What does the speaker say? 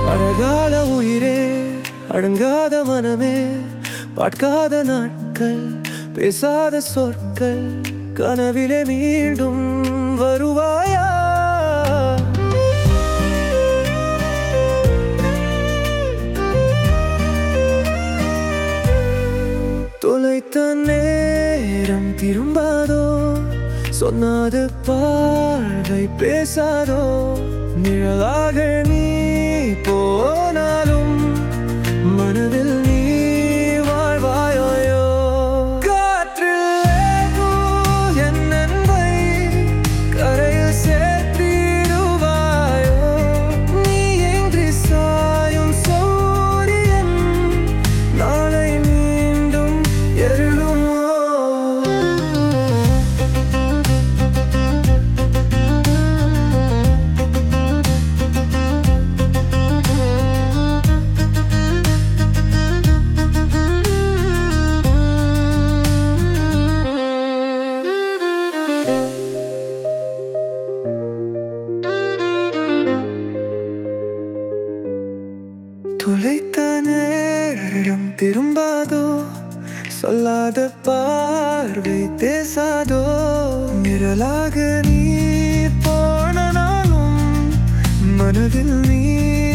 அழகாத உயிரே அடங்காத மனமே பார்க்காத நாட்கள் பேசாத சொற்கள் கனவிலே மீண்டும் வருவாயா தொலைத்த நேரம் திரும்பாதோ சொன்னாது பார்வை பேசாதோ நிழலாக நீ போனாலும் மனதில் நீ வாழ்வாயோ காற்றில் ஏகும் என் அன்பை கரையில் சேர்த்திடுவாயோ நீ இன்றி சாயும் சூரியன் நாளை மீண்டும் எருளுமோ தொலைத்த நேரம் திரும்பாதோ சொல்லாத பார்வை பேசாதோ நிரலாக நீ போனாலும் மனதில் நீ